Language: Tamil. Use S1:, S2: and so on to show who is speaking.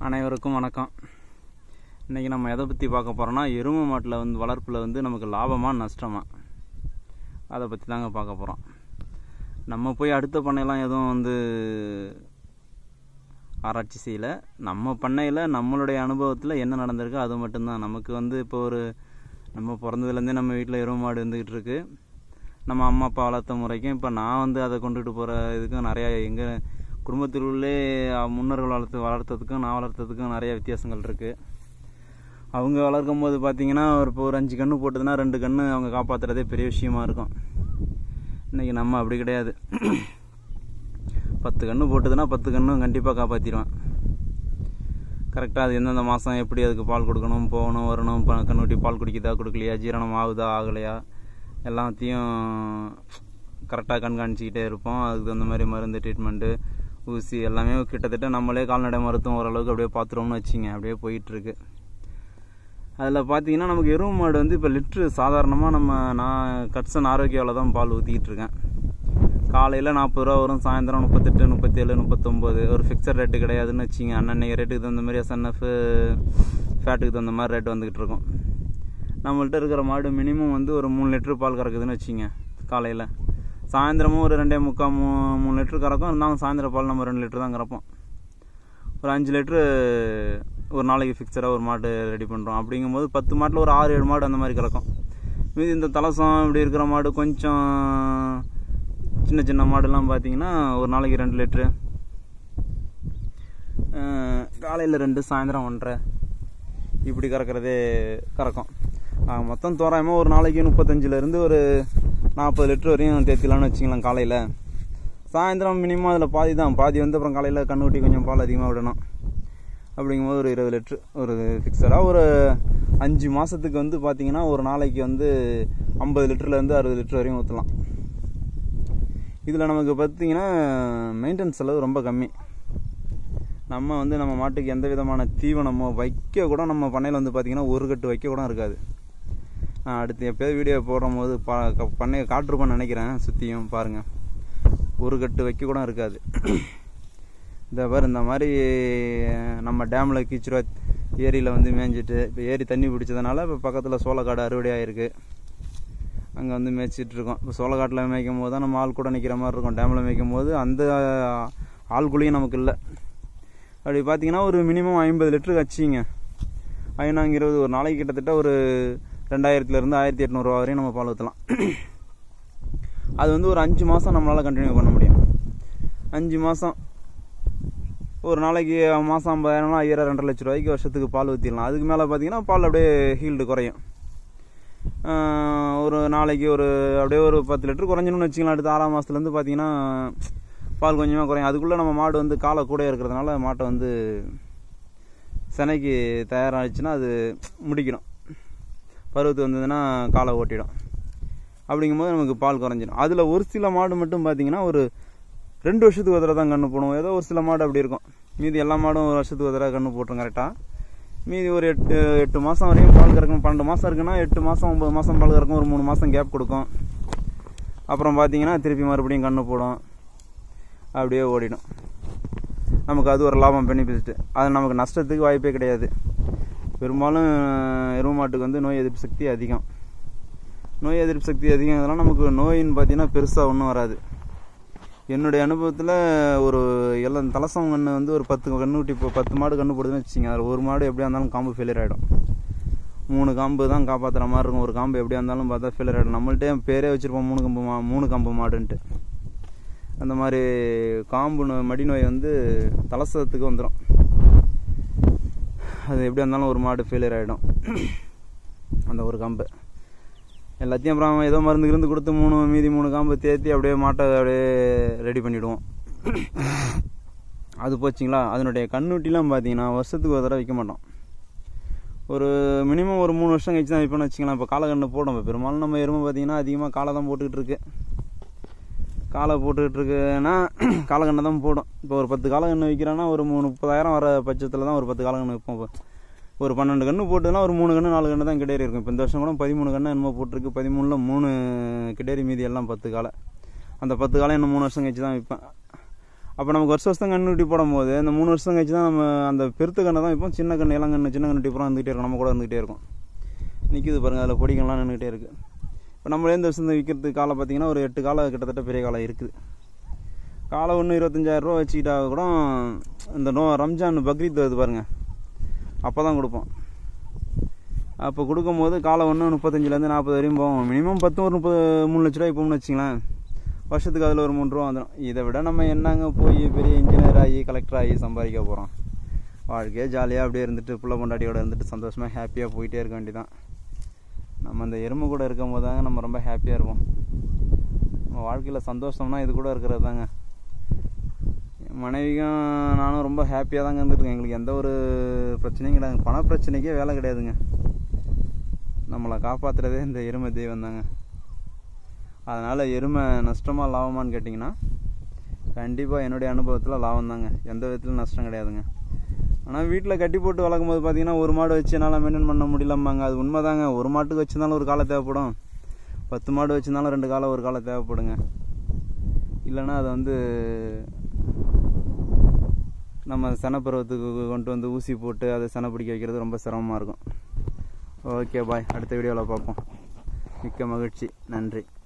S1: அனைவருக்கும் வணக்கம் இன்றைக்கி நம்ம எதை பற்றி பார்க்க போகிறோம்னா எருமை மாட்டில் வந்து வளர்ப்பில் வந்து நமக்கு லாபமா நஷ்டமா அதை பற்றி தாங்க பார்க்க போகிறோம் நம்ம போய் அடுத்த பண்ணையெல்லாம் எதுவும் வந்து ஆராய்ச்சி செய்யலை நம்ம பண்ணையில் நம்மளுடைய அனுபவத்தில் என்ன நடந்திருக்கு அது மட்டும்தான் நமக்கு வந்து இப்போ ஒரு நம்ம பிறந்ததுலேருந்தே நம்ம வீட்டில் எருமை மாடு இருந்துக்கிட்டு இருக்கு நம்ம அம்மா அப்பா வளர்த்த முறைக்கும் இப்போ நான் வந்து அதை கொண்டுட்டு போகிற இதுக்கும் நிறையா எங்கள் குடும்பத்தில் உள்ளே முன்னோர்கள் வளர்த்து வளர்த்ததுக்கும் நான் வளர்த்ததுக்கும் நிறைய வித்தியாசங்கள் இருக்குது அவங்க வளர்க்கும் போது பார்த்தீங்கன்னா ஒரு இப்போ ஒரு அஞ்சு கன்று போட்டதுன்னா ரெண்டு கன்று அவங்க காப்பாற்றுறதே பெரிய விஷயமா இருக்கும் இன்றைக்கி நம்ம அப்படி கிடையாது பத்து கன்று போட்டதுன்னா பத்து கன்றும் கண்டிப்பாக காப்பாற்றிடுவேன் கரெக்டாக அது எந்தெந்த மாதம் எப்படி அதுக்கு பால் கொடுக்கணும் போகணும் வரணும் இப்போ கண்ணுட்டி பால் குடிக்குதா கொடுக்கலையா ஜீரணம் ஆகுதா ஆகலையா எல்லாத்தையும் கரெக்டாக கண்காணிச்சிக்கிட்டே இருப்போம் அதுக்கு தகுந்த மாதிரி மருந்து ட்ரீட்மெண்ட்டு ஊசி எல்லாமே கிட்டத்தட்ட நம்மளே கால்நடை மருத்துவம் ஓரளவுக்கு அப்படியே பார்த்துருவோம்னு வச்சிங்க அப்படியே போயிட்டுருக்கு அதில் பார்த்தீங்கன்னா நமக்கு எருவு மாடு வந்து இப்போ லிட்ரு சாதாரணமாக நம்ம நான் கட்சன் ஆரோக்கியாவில் தான் பால் ஊற்றிக்கிட்டு இருக்கேன் காலையில் நாற்பது ரூபா வரும் சாயந்தரம் முப்பத்தெட்டு முப்பத்தேழு முப்பத்தொம்போது ஒரு ஃபிக்ஸட் ரேட்டு கிடையாதுன்னு வச்சிங்க அன்னன்னைக்கு ரேட்டுக்கு தகுந்த மாதிரி எஸ்என்எஃப் ஃபேட்டுக்கு தகுந்த மாதிரி ரேட் வந்துக்கிட்டு இருக்கும் நம்மள்ட்ட இருக்கிற மாடு மினிமம் வந்து ஒரு மூணு லிட்டரு பால் கறக்குதுன்னு வச்சிங்க காலையில் சாயந்தரமும் ஒரு ரெண்டே முக்கால் மூ மூணு லிட்டரு கறக்கும் இருந்தாலும் சாயந்தரம் பால் நம்ம ரெண்டு லிட்டரு தான் கறப்போம் ஒரு அஞ்சு லிட்ரு ஒரு நாளைக்கு ஃபிக்ஸடாக ஒரு மாடு ரெடி பண்ணுறோம் அப்படிங்கும்போது பத்து மாட்டில் ஒரு ஆறு ஏழு மாடு அந்த மாதிரி கறக்கும் மீதி இந்த தலசம் இப்படி இருக்கிற மாடு கொஞ்சம் சின்ன சின்ன மாடுலாம் பார்த்தீங்கன்னா ஒரு நாளைக்கு ரெண்டு லிட்ரு காலையில் ரெண்டு சாயந்தரம் ஒன்றரை இப்படி கறக்கிறதே கறக்கும் மொத்தம் தோராயமாக ஒரு நாளைக்கு முப்பத்தஞ்சிலேருந்து ஒரு நாற்பது லிட்டர் வரையும் தேத்திலான்னு வச்சிங்களேன் காலையில் சாயந்தரம் மினிமம் அதில் பாதி தான் பாதி வந்து அப்புறம் காலையில் கண்ணுக்குட்டி கொஞ்சம் பால் அதிகமாக விடணும் அப்படிங்கும்போது ஒரு இருபது லிட்ரு ஒரு ஃபிக்ஸடாக ஒரு அஞ்சு மாதத்துக்கு வந்து பார்த்திங்கன்னா ஒரு நாளைக்கு வந்து ஐம்பது லிட்டர்லேருந்து அறுபது லிட்டர் வரையும் ஊற்றலாம் இதில் நமக்கு பார்த்திங்கன்னா மெயின்டெனன்ஸ் செலவு ரொம்ப கம்மி நம்ம வந்து நம்ம மாட்டுக்கு எந்த விதமான தீவனமோ வைக்க கூட நம்ம பண்ணையில் வந்து பார்த்திங்கன்னா ஒரு கட்டு வைக்க கூட இருக்காது நான் அடுத்து எப்போயாவது வீடியோ போடும் போது பா பண்ணையை காட்டிருப்பேன்னு நினைக்கிறேன் சுற்றியும் பாருங்கள் ஒரு கட்டு வைக்க கூட இருக்காது இந்த பாரு இந்த மாதிரி நம்ம டேமில் கீச்சுருவா ஏரியில் வந்து மேய்ஞ்சிட்டு இப்போ ஏரி தண்ணி பிடிச்சதுனால இப்போ பக்கத்தில் சோளக்காடு அறுவடை ஆகிருக்கு அங்கே வந்து மேய்ச்சிட்டு இருக்கோம் இப்போ சோளக்காட்டில் மேய்க்கும் போது தான் நம்ம ஆள் கூட நிற்கிற மாதிரி இருக்கும் டேமில் மேய்க்கும் போது அந்த ஆள்குழியும் நமக்கு இல்லை அப்படி பார்த்தீங்கன்னா ஒரு மினிமம் ஐம்பது லிட்டருக்கு வச்சிங்க ஐநாங்க இருபது ஒரு நாளைக்கு கிட்டத்தட்ட ஒரு ரெண்டாயிரத்துலேருந்து ஆயிரத்தி எட்நூறுவா வரையும் நம்ம பால் ஊற்றலாம் அது வந்து ஒரு அஞ்சு மாதம் நம்மளால் கண்டினியூ பண்ண முடியும் அஞ்சு மாதம் ஒரு நாளைக்கு மாதம் ஐம்பதாயிரம்னா ஐயாயிரம் ரெண்டரை லட்ச ரூபாய்க்கு வருஷத்துக்கு பால் ஊற்றிடலாம் அதுக்கு மேலே பார்த்தீங்கன்னா பால் அப்படியே ஹீல்டு குறையும் ஒரு நாளைக்கு ஒரு அப்படியே ஒரு பத்து லிட்டர் குறைஞ்சணும்னு வச்சுக்கலாம் அடுத்த ஆறாம் மாதத்துலேருந்து பார்த்தீங்கன்னா பால் கொஞ்சமாக குறையும் அதுக்குள்ளே நம்ம மாடு வந்து காலை கூட இருக்கிறதுனால மாட்டை வந்து செனைக்கு தயாராகிடுச்சுன்னா அது முடிக்கணும் பருவத்து வந்ததுன்னா காலை ஓட்டிடும் அப்படிங்கும்போது நமக்கு பால் குறைஞ்சிடும் அதில் ஒரு சில மாடு மட்டும் பார்த்தீங்கன்னா ஒரு ரெண்டு வருஷத்துக்கு ஒரு தடவை தான் கன்று போடுவோம் ஏதோ ஒரு சில மாடு அப்படி இருக்கும் மீதி எல்லா மாடும் ஒரு வருஷத்துக்கு ஒரு தடவை கன்று போட்டுரும் கரெக்டாக மீதி ஒரு எட்டு எட்டு மாதம் வரையும் பால் கறக்கும் பன்னெண்டு மாதம் இருக்குன்னா எட்டு மாதம் ஒம்பது மாதம் பால் கறக்கும் ஒரு மூணு மாதம் கேப் கொடுக்கும் அப்புறம் பார்த்தீங்கன்னா திருப்பி மறுபடியும் கன்று போடும் அப்படியே ஓடிடும் நமக்கு அது ஒரு லாபம் பெனிஃபிட் அது நமக்கு நஷ்டத்துக்கு வாய்ப்பே கிடையாது பெரும்பாலும் எருவு மாட்டுக்கு வந்து நோய் எதிர்ப்பு சக்தி அதிகம் நோய் எதிர்ப்பு சக்தி அதிகம் இதெல்லாம் நமக்கு நோயின்னு பார்த்தீங்கன்னா பெருசாக ஒன்றும் வராது என்னுடைய அனுபவத்தில் ஒரு எல்லாம் தலசம் கன்று வந்து ஒரு பத்து கண்ணுட்டி இப்போ பத்து மாடு கன்று போடுதுன்னு வச்சுங்க அதில் ஒரு மாடு எப்படியா இருந்தாலும் காம்பு ஃபெயிலியர் ஆகிடும் மூணு காம்பு தான் காப்பாற்றுற மாதிரி இருக்கும் ஒரு காம்பு எப்படியா இருந்தாலும் பார்த்தா ஃபெயிலியர் ஆகிடும் நம்மள்ட்டே பேரே வச்சுருப்போம் மூணு கம்பு மா மூணு காம்பு மாடுன்ட்டு அந்த மாதிரி காம்பு நோய் மடி நோய் வந்து தலசத்துக்கு வந்துடும் அது எப்படியா இருந்தாலும் ஒரு மாடு ஃபெயிலியர் ஆகிடும் அந்த ஒரு காம்பு எல்லாத்தையும் அப்புறம் ஏதோ மருந்து கிருந்து கொடுத்து மூணு மீதி மூணு காம்பு தேத்தி அப்படியே மாட்டை அப்படியே ரெடி பண்ணிவிடுவோம் அது போச்சுங்களா அதனுடைய கண்ணுட்டிலாம் பார்த்தீங்கன்னா வருஷத்துக்கு ஒரு தடவை வைக்க மாட்டோம் ஒரு மினிமம் ஒரு மூணு வருஷம் கழிச்சு தான் வைப்போம்னு வச்சுக்கலாம் இப்போ காலக்கண்ணு போடும் இப்போ பெரும்பாலும் நம்ம எருமை பார்த்தீங்கன்னா அதிகமாக காலை தான் போட்டுக்கிட்டு இருக்கு காலை போட்டுக்கிட்டு இருக்குன்னா காலக்கண்ணை தான் போடும் இப்போ ஒரு பத்து காலக்கண்ணு வைக்கிறோன்னா ஒரு மூணு முப்பதாயிரம் வர பட்சத்தில் தான் ஒரு பத்து காலக்கண்ணு வைப்போம் ஒரு பன்னெண்டு கன்று போட்டுதுன்னா ஒரு மூணு கன்று நாலு கன்று தான் கிடேரி இருக்கும் இப்போ இந்த வருஷம் கூட பதிமூணு கன்று என்னமோ போட்டிருக்கு பதிமூணில் மூணு கிடேரி மீதி எல்லாம் பத்து காலை அந்த பத்து காலம் இன்னும் மூணு வருஷம் கழிச்சு தான் விற்பேன் அப்போ நமக்கு வருஷம் வருஷம் கண்ணுக்குட்டி போடும்போது அந்த மூணு வருஷம் கழிச்சு தான் நம்ம அந்த பெருத்த கண்ணை தான் இப்போ சின்ன கண்ணு இளங்கண்ணு சின்ன கண்ணுட்டி பூரா வந்துகிட்டே இருக்கும் நம்ம கூட இருந்துகிட்டே இருக்கும் நிற்கிது பாருங்கள் அதில் பொடிகள்லாம் நின்றுக்கிட்டே இருக்குது இப்போ நம்மளே இந்த வருஷம் விற்கிறதுக்கு காலை பார்த்தீங்கன்னா ஒரு எட்டு காலை கிட்டத்தட்ட பெரிய காலை இருக்குது காலை ஒன்று இருபத்தஞ்சாயிரரூவா வச்சுக்கிட்டா கூட இந்த நோ ரம்ஜான் பக்ரீத் வருது பாருங்கள் அப்போ தான் கொடுப்போம் அப்போ கொடுக்கும்போது காலை ஒன்று முப்பத்தஞ்சிலேருந்து நாற்பது வரையும் போவோம் மினிமம் பத்து ஒரு முப்பது மூணு லட்ச ரூபாய் போகணும்னு வச்சிங்களேன் வருஷத்துக்கு அதில் ஒரு மூணு ரூபா வந்துடும் இதை விட நம்ம என்னங்க போய் பெரிய இன்ஜினியர் ஆகி கலெக்டர் ஆகி சம்பாதிக்க போகிறோம் வாழ்க்கையே ஜாலியாக அப்படியே இருந்துட்டு புள்ள பொண்டாட்டியோட இருந்துட்டு சந்தோஷமாக ஹாப்பியாக போயிட்டே இருக்க வேண்டியதான் நம்ம அந்த எருமை கூட இருக்கும் போது தாங்க நம்ம ரொம்ப ஹாப்பியாக இருப்போம் நம்ம வாழ்க்கையில் சந்தோஷம்னா இது கூட இருக்கிறது தாங்க என் மனைவிக்கும் நானும் ரொம்ப ஹாப்பியாக தாங்க இருந்துருக்கேன் எங்களுக்கு எந்த ஒரு பிரச்சனையும் கிடையாது பண பிரச்சனைக்கே வேலை கிடையாதுங்க நம்மளை காப்பாற்றுறதே இந்த எருமை தெய்வம் தாங்க அதனால் எருமை நஷ்டமாக லாபமான்னு கேட்டிங்கன்னா கண்டிப்பாக என்னுடைய அனுபவத்தில் லாபம் தாங்க எந்த விதத்துலையும் நஷ்டம் கிடையாதுங்க ஆனால் வீட்டில் கட்டி போட்டு வளர்க்கும் போது பார்த்தீங்கன்னா ஒரு மாடு வச்சு என்னால் மெயின்டைன் பண்ண முடியலம்பாங்க அது உண்மை தாங்க ஒரு மாட்டுக்கு வச்சிருந்தாலும் ஒரு காலை தேவைப்படும் பத்து மாடு வச்சிருந்தாலும் ரெண்டு காலை ஒரு காலை தேவைப்படுங்க இல்லைன்னா அதை வந்து நம்ம செனப்பருவத்துக்கு கொண்டு வந்து ஊசி போட்டு அதை செனை பிடிக்க வைக்கிறது ரொம்ப சிரமமாக இருக்கும் ஓகே பாய் அடுத்த வீடியோவில் பார்ப்போம் மிக்க மகிழ்ச்சி நன்றி